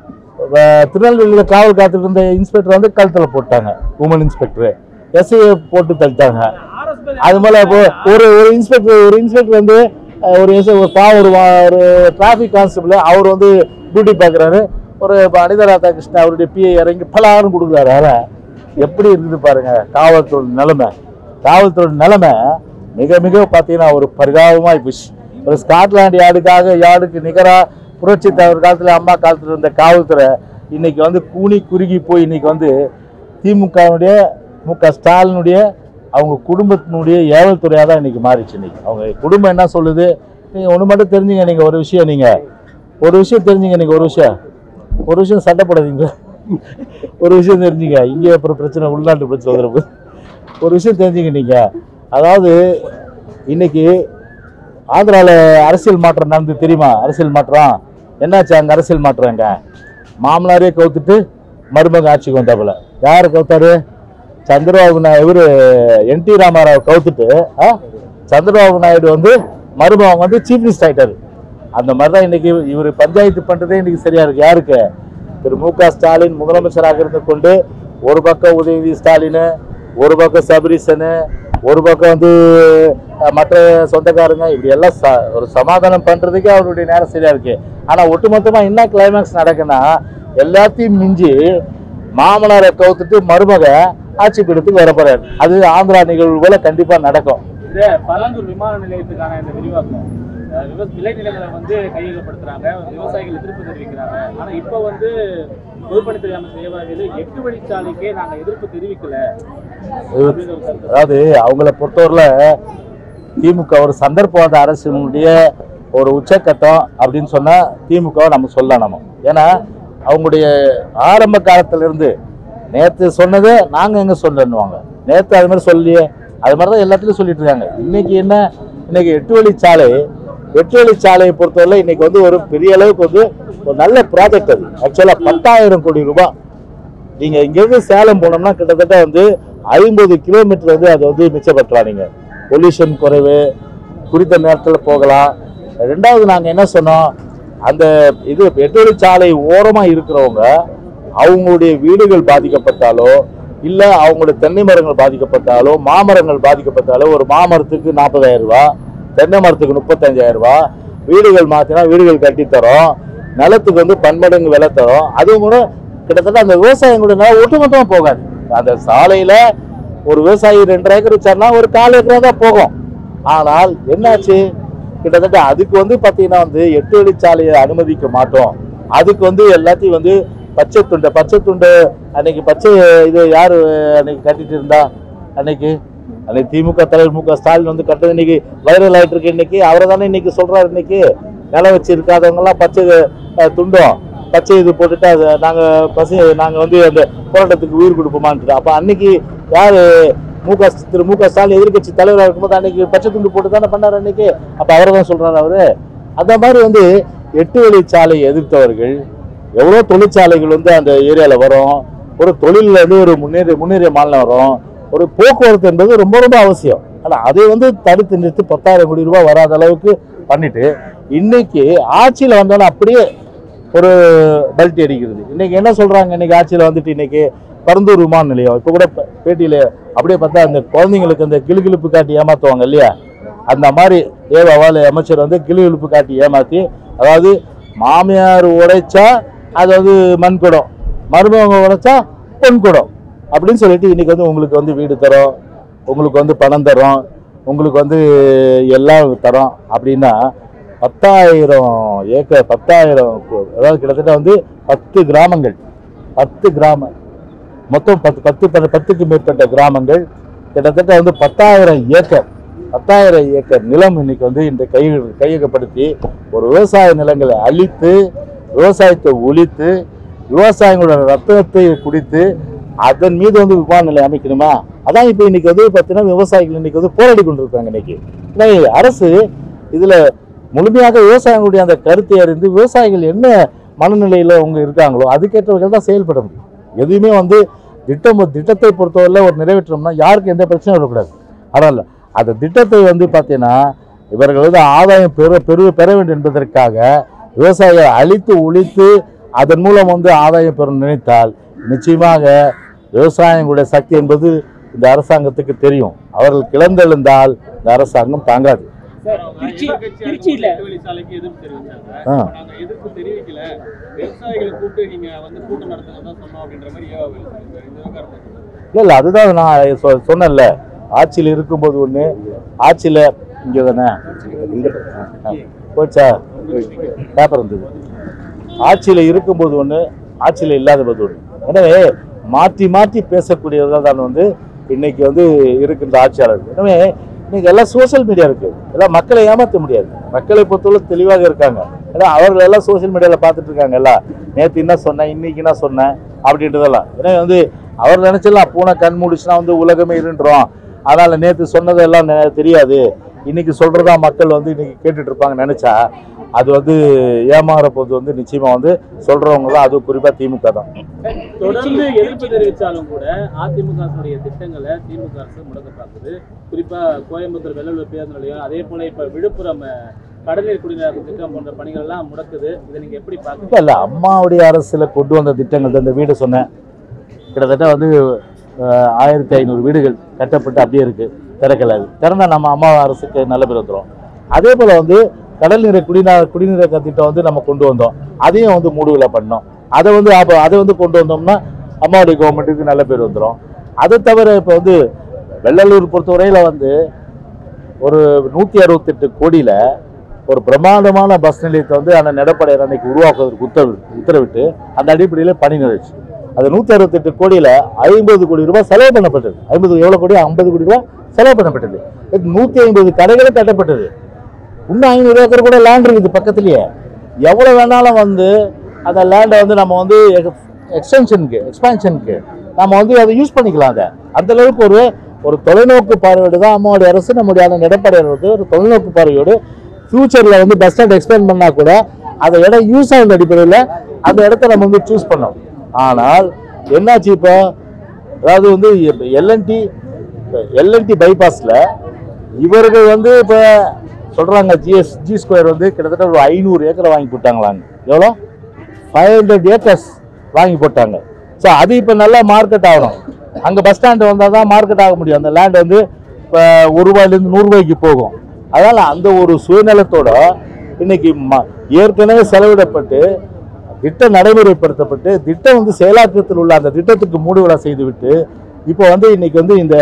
Speaker 2: வ- திருநெல்வேலியில் காவல் காத்துட்டு இருந்த இன்ஸ்பெக்டர் வந்து கழுத்தில் போட்டாங்க உமன் இன்ஸ்பெக்டர் எஸ்ஐயை போட்டு தள்ளிட்டாங்க
Speaker 6: ஆர்எஸ்
Speaker 2: அது மேல இப்போ ஒரு ஒரு இன்ஸ்பெக்டர் ஒரு இன்ஸ்பெக்டர் வந்து அஹ், ஒரு எஸ் ஒரு பா ஒரு வா- ஒரு டிராஃபிக் கான்ஸ்டபிள் அவர் வந்து டியூட்டி பார்க்குறாரு ஒரு அனிதா ராதாகிருஷ்ணன் அவருடைய பிஏ இறங்கி பலாரும் கொடுக்குறாரு அதை எப்படி இருக்குது பாருங்க காவல்துறை நிலைமை காவல்துறை நிலைமை மிக மிக பார்த்தீங்கன்னா ஒரு பரிதாபமாக போச்சு ஒரு ஸ்காட்லாந்து யார்டுக்காக யார்டுக்கு நிகராக புரட்சி தலைவர் காலத்தில் அம்மா காலத்தில் இருந்த காவல்துறை இன்னைக்கு வந்து கூனி குறுகி போய் இன்னைக்கு வந்து திமுகவுடைய மு க ஸ்டாலினுடைய அவங்க குடும்பத்தினுடைய ஏவல் துறையாக தான் இன்னைக்கு மாறிச்சு இன்னைக்கு அவங்க குடும்பம் என்ன சொல்லுது நீங்கள் ஒன்று மட்டும் தெரிஞ்சுங்க நீங்கள் ஒரு விஷயம் நீங்கள் ஒரு விஷயம் தெரிஞ்சுங்க நீங்கள் ஒரு விஷயம் ஒரு விஷயம் சண்டைப்படாதீங்க ஒரு விஷயம் தெரிஞ்சுங்க இங்கே அப்புறம் பிரச்சனை உள்நாட்டு பிரச்சனை வந்துடும் ஒரு விஷயம் தெரிஞ்சுங்க நீங்கள் அதாவது இன்னைக்கு ஆந்திராவில் அரசியல் மாற்றம் நடந்து தெரியுமா அரசியல் மாற்றம் என்னாச்சு அங்கே அரசியல் மாற்றங்க மாமனாரே கவுத்துட்டு மருமக ஆட்சிக்கு வந்தாப்புல யார் கவுத்தாரு சந்திரபாபு நாயுடு இவரு என் டி ராமாராவ் கவுத்துட்டு ஆ, சந்திரபாபு நாயுடு வந்து மருமகன் வந்து சீஃப் மினிஸ்டர் ஆயிட்டாரு அந்த மாதிரி தான் இன்னைக்கு இவர் பஞ்சாயத்து பண்றதே இன்னைக்கு சரியா இருக்கு யாருக்கு திரு மு க ஸ்டாலின் முதலமைச்சராக இருந்து கொண்டு ஒரு பக்கம் உதயநிதி ஸ்டாலின் ஒரு பக்கம் சபரீசனு ஒரு பக்கம் வந்து அஹ், மற்ற சொந்தக்காரங்க இப்படி எல்லாம் ச- ஒரு சமாதானம் பண்றதுக்கே அவருடைய நேரம் சரியா இருக்கு ஆனா ஒட்டுமொத்தமா என்ன கிளைமேக்ஸ் நடக்குன்னா எல்லாத்தையும் மிஞ்சி மாமனாரை கவுத்துட்டு மருமக ஆட்சி பீடத்துக்கு வர போறாரு அது ஆந்திரா நிகழ்வு போல கண்டிப்பா நடக்கும்
Speaker 3: இந்த பரந்தூர் விமான நிலையத்துக்கான இந்த விரிவாக்கம் அஹ், விவ- விளைநிலங்களை வந்து கையகப்படுத்துறாங்க விவசாயிகள் எதிர்ப்பு தெரிவிக்கிறாங்க ஆனா இப்ப வந்து பொதுப்பணித்துறை அமைச்சர் ஏவாவேலு எட்டு வழிச்சாலைக்கே நாங்க எதிர்ப்பு தெரிவிக்கல அப்படின்னு ஒரு கருத்து
Speaker 2: அதாவது அவங்கள பொறுத்தவரையில திமுக ஒரு சந்தர்ப்பவாத அரசினுடைய ஒரு உச்சக்கட்டம் அப்படின்னு சொன்னா திமுக நம்ம சொல்லலாம் நம்ம ஏன்னா அவங்களுடைய ஆரம்ப காலத்துல இருந்து நேத்து சொன்னதே நாங்க எங்க சொல்லணுவாங்க நேத்து அது மாதிரி சொல்லியே அது மாதிரி தான் எல்லாத்துலயும் சொல்லிட்டு இருக்காங்க இன்னைக்கு என்ன இன்னைக்கு எட்டு வழிச்சாலை எட்டு வழிச்சாலையை பொறுத்தவரை இன்னைக்கு வந்து ஒரு பெரிய அளவுக்கு வந்து ஒரு நல்ல ப்ராஜெக்ட் அது ஆக்சுவலா பத்தாயிரம் கோடி ரூபாய் நீங்க இங்கிருந்து சேலம் போனோம்னா கிட்டத்தட்ட வந்து ஐம்பது கிலோமீட்டர் வந்து அதை வந்து மிச்சப்படுத்தலாம் நீங்க பொல்யூஷன் குறைவு குறித்த நேரத்தில் போகலாம் ரெண்டாவது நாங்க என்ன சொன்னோம் அந்த இது எட்டு சாலை ஓரமா இருக்கிறவங்க அவங்களுடைய வீடுகள் பாதிக்கப்பட்டாலோ இல்ல அவங்களுடைய தென்னை மரங்கள் பாதிக்கப்பட்டாலோ மாமரங்கள் பாதிக்கப்பட்டாலோ ஒரு மாமரத்துக்கு நாற்பதாயிரம் ரூபாய் தென்னை மரத்துக்கு முப்பத்தஞ்சாயிரம் ரூபாய் வீடுகள் மாத்தினா வீடுகள் கட்டித்தரோம் நிலத்துக்கு வந்து பன்மடங்கு விலை தரோம் அதுவும் கூட கிட்டத்தட்ட அந்த விவசாயிகளுடைய நிலம் ஒட்டுமொத்தமா போகாது அந்த சாலையில ஒரு விவசாயி ரெண்டரை ஏக்கர் வச்சாருன்னா ஒரு கால் ஏக்கரா தான் போகும் ஆனால் என்னாச்சு கிட்டத்தட்ட அதுக்கு வந்து பாத்தீங்கன்னா வந்து எட்டு வழிச்சாலையை அனுமதிக்க மாட்டோம் அதுக்கு வந்து எல்லாத்தையும் வந்து பச்சை துண்டை பச்சை துண்டு அன்னைக்கு பச்சை இது யாரு அன்னைக்கு கட்டிட்டு இருந்தா அன்னைக்கு அன்னைக்கு திமுக தலைவர் மு க ஸ்டாலின் வந்து கட்டது இன்னைக்கு வைரல் ஆயிட்டு இருக்கு இன்னைக்கு அவரை தானே இன்னைக்கு சொல்றாரு இன்னைக்கு நிலம் வச்சு இருக்காதவங்க எல்லாம் பச்சை அஹ், துண்டும் பச்சை இது போட்டுட்டு அது நாங்க பசி நாங்க வந்து அந்த போராட்டத்துக்கு உயிர் கொடுப்போமான்ட்டு அப்ப அன்னைக்கு யாரு மு க திரு மு க ஸ்டாலின் எதிர்க்கட்சி தலைவராக இருக்கும்போது அன்னைக்கு பச்சை துண்டு போட்டு தானே பண்ணாரு அன்னைக்கு அப்ப அவரை தான் சொல்றாரு அவரு அந்த மாதிரி வந்து எட்டு வழிச்சாலை எதிர்த்தவர்கள் எவ்வளோ தொழிற்சாலைகள் வந்து அந்த ஏரியாவில் வரும் ஒரு தொழிலில் வந்து ஒரு முன்னேறிய முன்னேறிய மாநிலம் வரும் ஒரு போக்குவரத்து என்பது ரொம்ப ரொம்ப அவசியம் ஆனால் அதை வந்து தடுத்து நிறுத்தி பத்தாயிரம் கோடி ரூபாய் வராத அளவுக்கு பண்ணிட்டு இன்னைக்கு ஆட்சியில் வந்தோன்னே அப்படியே ஒரு பல்ட்டி அடிக்கிறது இன்னைக்கு என்ன சொல்றாங்க இன்னைக்கு ஆட்சியில் வந்துட்டு இன்னைக்கு பரந்தூர் விமான நிலையம் இப்போ கூட ப- பேட்டியில அப்படியே பார்த்தா அந்த குழந்தைங்களுக்கு அந்த கிளுகிளுப்பு காட்டி ஏமாத்துவாங்க இல்லையா அந்த மாதிரி ஏவாவால் அமைச்சர் வந்து கிளுகிளுப்பு காட்டி ஏமாத்தி அதாவது மாமியார் உடைச்சா அது வந்து மண் குடம் மருமகங்க உடைச்சா பொன் குடம் அப்படின்னு சொல்லிட்டு இன்னைக்கு வந்து உங்களுக்கு வந்து வீடு தரோம் உங்களுக்கு வந்து பணம் தரோம் உங்களுக்கு வந்து எல்லாம் தரோம் அப்படின்னா பத்தாயிரம் ஏக்கர் பத்தாயிரம் கு- அதாவது கிட்டத்தட்ட வந்து பத்து கிராமங்கள் பத்து கிராமம் மொத்தம் பத்து பத்து பத்து- பத்துக்கு மேற்பட்ட கிராமங்கள் கிட்டத்தட்ட வந்து பத்தாயிரம் ஏக்கர் பத்தாயிரம் ஏக்கர் நிலம் இன்னைக்கு வந்து இந்த கை கையகப்படுத்தி ஒரு விவசாய நிலங்களை அழித்து விவசாயத்தை ஒழித்து விவசாயிகளோட ரத்தத்தை குடித்து அதன் மீது வந்து விமான நிலையம் அமைக்கணுமா அதான் இப்போ இன்னைக்கு வந்து பார்த்தீங்கன்னா விவசாயிகள் இன்னைக்கு வந்து போராடி கொண்டிருக்காங்க இன்னைக்கு ஏன்னா அரசு இதுல முழுமையாக விவசாயிகளுடைய அந்த கருத்தை அறிந்து விவசாயிகள் என்ன மனநிலையில அவங்க இருக்காங்களோ அதுக்கேற்றவர்கள் தான் செயல்பட முடியும் எதுவுமே வந்து திட்டம் திட்டத்தை பொறுத்தவரை ஒரு நிறைவேற்றோம்னா யாருக்கும் எந்த பிரச்சனையும் வரக்கூடாது ஆனால் அந்த திட்டத்தை வந்து பார்த்தீங்கன்னா இவர்கள் வந்து ஆதாயம் பெற பெரு பெற வேண்டும் என்பதற்காக விவசாயிகளை அழித்து ஒழித்து அதன் மூலம் வந்து ஆதாயம் பெற நினைத்தால் நிச்சயமாக விவசாயிகளுடைய சக்தி என்பது இந்த அரசாங்கத்துக்கு தெரியும் அவர்கள் கிளந்தெழுந்தால் இந்த அரசாங்கம் தாங்காது
Speaker 3: சார் திருச்சி திருச்சியில
Speaker 5: எட்டு வழிச்சாலைக்கு எதிர்ப்பு தெரிவிச்சாங்க
Speaker 2: ஆ.
Speaker 5: அப்ப நாங்க எதிர்ப்பு தெரிவிக்கல விவசாயிகளை கூப்பிட்டு நீங்க வந்து கூட்டம் நடத்துங்க தான் சொன்னோம் அப்படின்ற மாதிரி ஏவா வேலு சொல்லியிருக்காரு இந்த விவகாரத்தை சொல்லுங்க.
Speaker 2: இல்லை இல்லை அதுதான் நான் சொ- சொன்னேன்ல ஆட்சியில் இருக்கும்போது ஒன்று ஆட்சியில் இங்கே தானே ஆ, போச்சா பேப்பர் இருந்தது ஆட்சியில் இருக்கும்போது ஒன்று ஆட்சியில் இல்லாத போது ஒன்று எனவே மாற்றி மாற்றி பேசக்கூடியவர்கள் தான் வந்து இன்னைக்கு வந்து இருக்கின்ற ஆட்சியாளர்கள் எனவே இன்னைக்கு எல்லாம் சோஷியல் மீடியா இருக்கு எல்லாம் மக்களை ஏமாற்ற முடியாது மக்களை பொறுத்தவரை தெளிவாக இருக்காங்க ஏன்னா அவர்கள் எல்லாம் சோஷியல் மீடியாவில் பார்த்துட்டு இருக்காங்க எல்லாம் நேற்று என்ன சொன்னேன் இன்னைக்கு என்ன சொன்னேன் அப்படின்றதெல்லாம் ஏன்னா வந்து அவர் நினைச்சலாம் பூனை கண் மூடிச்சுன்னா வந்து உலகமே இருன்றோம் அதனால நேற்று சொன்னதெல்லாம் நெ- தெரியாது இன்னைக்கு சொல்றதா மக்கள் வந்து இன்னைக்கு கேட்டுட்டு இருப்பாங்க நினைச்சா அது வந்து ஏமாற போது வந்து நிச்சயமா வந்து சொல்றவங்க தான் அதுவும் குறிப்பா திமுக தான்
Speaker 3: தொடர்ந்து எதிர்ப்பு தெரிவித்தாலும் கூட அதிமுக அரசுடைய திட்டங்களை திமுக அரசு முடக்க பார்க்குது குறிப்பா கோயம்புத்தூர் வெள்ளலூர் பேருந்து நிலையம் அதே போல இப்ப விழுப்புரம் அஹ், கடல்நீர் குடிநீர் திட்டம் போன்ற பணிகள் எல்லாம் முடக்குது இதை நீங்க எப்படி
Speaker 2: இல்ல
Speaker 3: பாக்குறீங்க
Speaker 2: இல்ல அம்மாவுடைய அரசுல கொண்டு வந்த திட்டங்கள் இந்த வீடு சொன்னேன் கிட்டத்தட்ட வந்து அஹ், ஆயிரத்தி ஐநூறு வீடுகள் கட்டப்பட்டு அப்படியே இருக்கு திறக்கல அது திறந்தா நம்ம அம்மா அரசுக்கு நல்ல பேர் வந்துடும் அதே போல வந்து கடல் நீரை குடிநீர் குடிநீரக திட்டம் வந்து நம்ம கொண்டு வந்தோம் அதையும் வந்து மூடுவில பண்ணோம் அதை வந்து அப்போ அதை வந்து கொண்டு வந்தோம்னா அம்மாவுடைய கவர்மெண்ட்டுக்கு நல்ல பேர் வந்துடும் அதை தவிர இப்போ வந்து வெள்ளலூர் பொறுத்தவரையில வந்து ஒரு நூற்றி அறுபத்தெட்டு கோடியில் ஒரு பிரம்மாண்டமான பஸ் நிலையத்தை வந்து அந்த நெடப்படையர் அன்னைக்கு உருவாக்குவதற்கு உத்தரவு உத்தரவிட்டு அந்த அடிப்படையில் பணி நிறைவேச்சு அது நூற்றி அறுபத்தெட்டு கோடியில் ஐம்பது கோடி ரூபாய் செலவு பண்ணப்பட்டது ஐம்பது எவ்வளோ கோடி ஐம்பது கோடி ரூபாய் செலவு பண்ணப்பட்டது நூற்றி ஐம்பது கடைகளும் கட்டப்பட்டது இன்னும் ஐநூறு ஏக்கர் கூட லேண்ட் இருக்குது பக்கத்துலயே எவ்வளோ வேணாலும் வந்து அந்த லேண்டை வந்து நம்ம வந்து எக்ஸ்டென்ஷனுக்கு எக்ஸ்பான்ஷனுக்கு நம்ம வந்து அதை யூஸ் பண்ணிக்கலாம் அதை அந்த அளவுக்கு ஒரு ஒரு தொலைநோக்கு பார்வையோடு தான் அம்மாவுடைய அரசு நம்முடைய அந்த எடப்பாடி அரசு ஒரு தொலைநோக்கு பார்வையோடு ஃபியூச்சரில் வந்து பஸ் ஸ்டாண்ட் எக்ஸ்பேண்ட் பண்ணால் கூட அந்த இடம் யூஸ் ஆகுற அடிப்படையில் அந்த இடத்த நம்ம வந்து சூஸ் பண்ணோம் ஆனால் என்னாச்சு இப்போ அதாவது வந்து எல்என்டி எல்என்டி பைபாஸில் இவர்கள் வந்து இப்போ சொல்கிறாங்க ஜிஎஸ் ஜி ஸ்கொயர் வந்து கிட்டத்தட்ட ஒரு ஐநூறு ஏக்கரை வாங்கி போட்டாங்களாங்க எவ்வளோ ஃபைவ் ஹண்ட்ரட் ஏக்கர்ஸ் வாங்கி போட்டாங்க ஸோ அது இப்போ நல்லா மார்க்கெட் ஆகணும் அங்கே பஸ் ஸ்டாண்டு வந்தால் தான் மார்க்கெட் ஆக முடியும் அந்த லேண்ட் வந்து இப்போ ஒரு ரூபாயிலேருந்து நூறுரூபாய்க்கு போகும் அதனால் அந்த ஒரு சுயநலத்தோட இன்னைக்கு ம- ஏற்கனவே செலவிடப்பட்டு திட்டம் நடைமுறைப்படுத்தப்பட்டு திட்டம் வந்து செயலாக்கத்தில் உள்ள அந்த திட்டத்துக்கு மூடுவிழா செய்துவிட்டு இப்போ வந்து இன்னைக்கு வந்து இந்த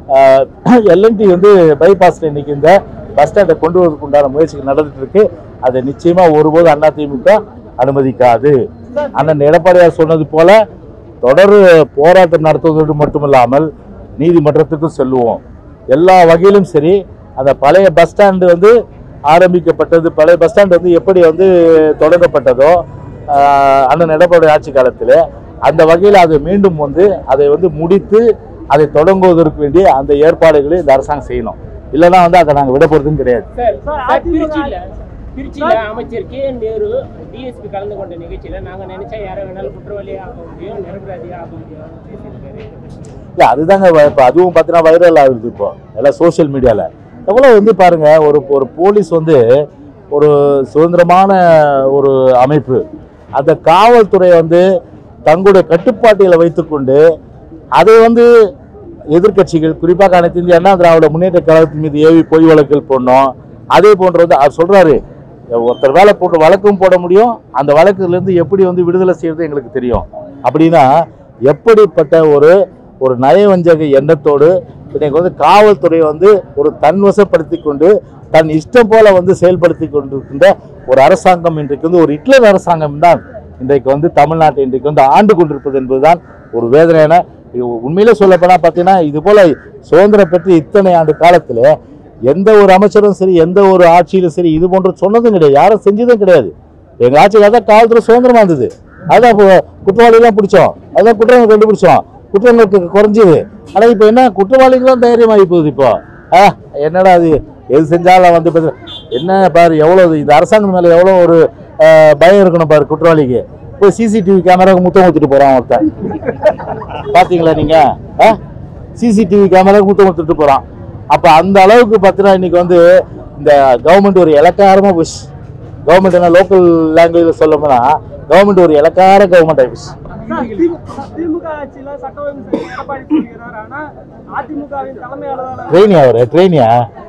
Speaker 2: எல்என்டி வந்து பைபாஸ்ல இன்னைக்கு இந்த பஸ் ஸ்டாண்டை கொண்டு வருவதற்கு உண்டான முயற்சிகள் நடந்துட்டு இருக்கு அதை நிச்சயமா ஒருபோது அதிமுக அனுமதிக்காது அண்ணன் எடப்பாடியார் சொன்னது போல தொடர் போராட்டம் நடத்துவதோடு மட்டுமில்லாமல் நீதிமன்றத்துக்கும் செல்லுவோம் எல்லா வகையிலும் சரி அந்த பழைய பஸ் ஸ்டாண்டு வந்து ஆரம்பிக்கப்பட்டது பழைய பஸ் ஸ்டாண்ட் வந்து எப்படி வந்து தொடங்கப்பட்டதோ ஆஹ் அண்ணன் எடப்பாடி ஆட்சி காலத்தில் அந்த வகையில் அதை மீண்டும் வந்து அதை வந்து முடித்து அதை தொடங்குவதற்கு வேண்டிய அந்த ஏற்பாடுகளை இந்த அரசாங்கம் செய்யணும் இல்லைன்னா வந்து அதை நாங்கள் விட போகிறதும் கிடையாது
Speaker 7: சார் சார், திருச்சியில திருச்சியில அமைச்சர் கே என் நேரு டிஎஸ்பி கலந்து கொண்ட நிகழ்ச்சியில நாங்க நினைச்சா யாரை வேணாலும் குற்றவாளியா ஆக முடியும் நிரபராதியா ஆக முடியும் பேசியிருக்காரு
Speaker 2: இல்லை அதுதாங்க வ- இப்போ அதுவும் பார்த்தீங்கன்னா வைரல் ஆகுது இப்போ எல்லாம் சோஷியல் மீடியாவில் எவ்வளோ வந்து பாருங்க ஒரு ஒரு போலீஸ் வந்து ஒரு சுதந்திரமான ஒரு அமைப்பு அந்த காவல்துறை வந்து தங்களுடைய கட்டுப்பாட்டில் வைத்துக்கொண்டு அதை வந்து எதிர்க்கட்சிகள் குறிப்பாக அனைத்து இந்திய அண்ணா திராவிட முன்னேற்ற கழகத்தின் மீது ஏவி பொய் வழக்குகள் போடணும் அதே போன்று வந்து அவர் சொல்றாரு ஒருத்தர் வேலை போட்டு வழக்கும் போட முடியும் அந்த வழக்குலேருந்து எப்படி வந்து விடுதலை செய்யறது எங்களுக்கு தெரியும் அப்படின்னா எப்படிப்பட்ட ஒரு ஒரு நயவஞ்சக எண்ணத்தோடு இன்னைக்கு வந்து காவல்துறை வந்து ஒரு தன்வசப்படுத்தி கொண்டு தன் இஷ்டம் போல வந்து செயல்படுத்தி கொண்டிருக்கின்ற ஒரு அரசாங்கம் இன்றைக்கு வந்து ஒரு ஹிட்லர் அரசாங்கம் தான் இன்றைக்கு வந்து தமிழ்நாட்டை இன்றைக்கு வந்து ஆண்டு கொண்டிருப்பது என்பதுதான் ஒரு வேதனையான இது உண்மையிலே சொல்லப்போனால் பார்த்தீங்கன்னா இது போல சுதந்திரம் பெற்று இத்தனை ஆண்டு காலத்தில் எந்த ஒரு அமைச்சரும் சரி எந்த ஒரு ஆட்சியிலும் சரி இது போன்று சொன்னதும் கிடையாது யாரும் செஞ்சதும் கிடையாது எங்கள் ஆட்சியில் தான் காவல்துறை சுதந்திரமா இருந்தது அதான் இப்போ குற்றவாளிகளாம் பிடிச்சோம் அதான் குற்றங்கள் கண்டுபிடிச்சோம் குற்றங்களுக்கு குறைஞ்சிது ஆனால் இப்போ என்ன குற்றவாளிகளும் தைரியமாகி போகுது இப்போ ஆ என்னடா அது எது செஞ்சாலும் வந்து இப்ப என்ன பாரு எவ்வளோ இந்த அரசாங்கம் மேலே எவ்வளோ ஒரு ஆ, பயம் இருக்கணும் பாரு குற்றவாளிக்கு போய் சிசிடிவி கேமராவுக்கு முத்தம் ஊற்றிட்டு போகிறான் ஒருத்தன் பாத்தீங்களா நீங்க சிசிடிவி கேமராவுக்கு முத்தம் கொடுத்துட்டு போறான் அப்ப அந்த அளவுக்கு பார்த்தீங்கன்னா இன்னைக்கு வந்து இந்த கவர்மெண்ட் ஒரு இலக்காரமா போச்சு கவர்மெண்ட் என்ன லோக்கல் லாங்குவேஜ் சொல்ல போனா கவர்மெண்ட் ஒரு இலக்கார கவர்மெண்ட் ஆயிடுச்சு
Speaker 8: திமுக ஆட்சியில சட்ட ஒழுங்கு சரி எடப்பாடி சொல்கிறார் ஆனா அதிமுகவின் தலைமை அலுவலகம்
Speaker 2: ட்ரெயினியா அவரு ட்ரெயினியா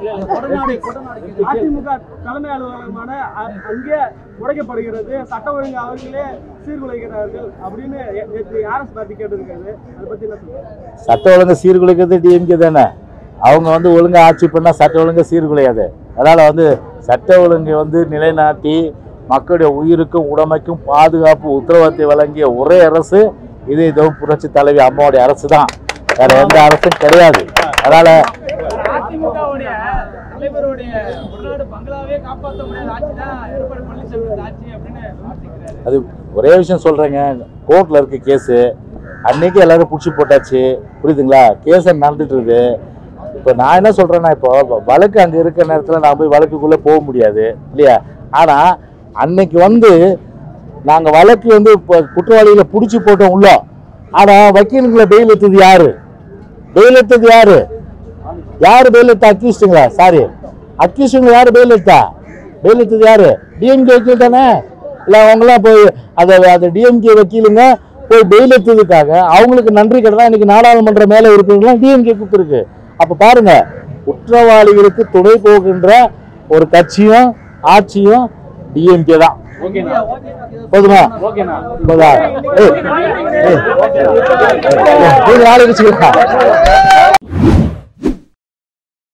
Speaker 8: அதிமுக தலைமை அலுவலகமான அ- அங்கே உடைக்கப்படுகிறது சட்ட ஒழுங்கு அவர்களே சீர்குலைக்கிறார்கள் அப்படின்னு எ- நேற்று ஆர்எஸ் பார்ட்டி கேட்டிருக்காரு அதை பத்தி என்ன சொல்லுங்க
Speaker 2: சட்ட ஒழுங்கு சீர்குலைக்கிறது டிஎம்கே தானே அவங்க வந்து ஒழுங்கா ஆட்சி பண்ணா சட்ட ஒழுங்கு சீர்குலையாது அதனால வந்து சட்ட ஒழுங்கை வந்து நிலைநாட்டி மக்களுடைய உயிருக்கும் உடமைக்கும் பாதுகாப்பு உத்தரவாதத்தை வழங்கிய ஒரே அரசு இது இதோ புரட்சி தலைவி அம்மாவுடைய அரசு தான் வேற எந்த அரசும் கிடையாது அதனால
Speaker 8: அதிமுகவுடைய தலைவருடைய உள்நாடு பங்களாவே காப்பாற்ற முடியாத ஆட்சி தான் எடப்பாடி பழனிசாமி ஆட்சி அப்படின்னு விமர்சிக்கிறாரு
Speaker 2: அது ஒரே விஷயம் சொல்றேங்க கோர்ட்ல இருக்க கேஸு அன்னைக்கு எல்லாரும் பிடிச்சி போட்டாச்சு புரியுதுங்களா கேஸ் நடந்துட்டு இருக்கு இப்போ நான் என்ன சொல்றேன்னா இப்போ வ- வழக்கு அங்கே இருக்கிற நேரத்தில் நான் போய் வழக்குக்குள்ளே போக முடியாது இல்லையா ஆனால் அன்னைக்கு வந்து நாங்கள் வழக்கு வந்து இப்போ குற்றவாளிகளை பிடிச்சி போட்டோம் உள்ள ஆனால் வக்கீலுங்களை பெயில் எடுத்தது யாரு பெயில் எடுத்தது யாரு யாரு பெயில் எடுத்தா அக்யூஸ்டுங்களா சாரி அக்யூஸ்டுங்க யாரு பெயில் எடுத்தா பெயில் எடுத்தது யாரு டிஎம்கே வக்கீல் தானே இல்லை அவங்களாம் போய் அதை அந்த டிஎம்கே வக்கீலுங்க போய் பெயில் எடுத்ததுக்காக அவங்களுக்கு நன்றி கடனா இன்னைக்கு நாடாளுமன்ற மேலே இருக்கிறவங்களாம் டிஎம்கே கொடுத்துருக்கு அப்போ பாருங்க குற்றவாளிகளுக்கு துணை போகின்ற ஒரு கட்சியும் ஆட்சியும் டிஎம்கே தான் போதுமா போதா ஏய், ஏய், ஏய், நீங்க நாளைக்கு வச்சுக்கலாம்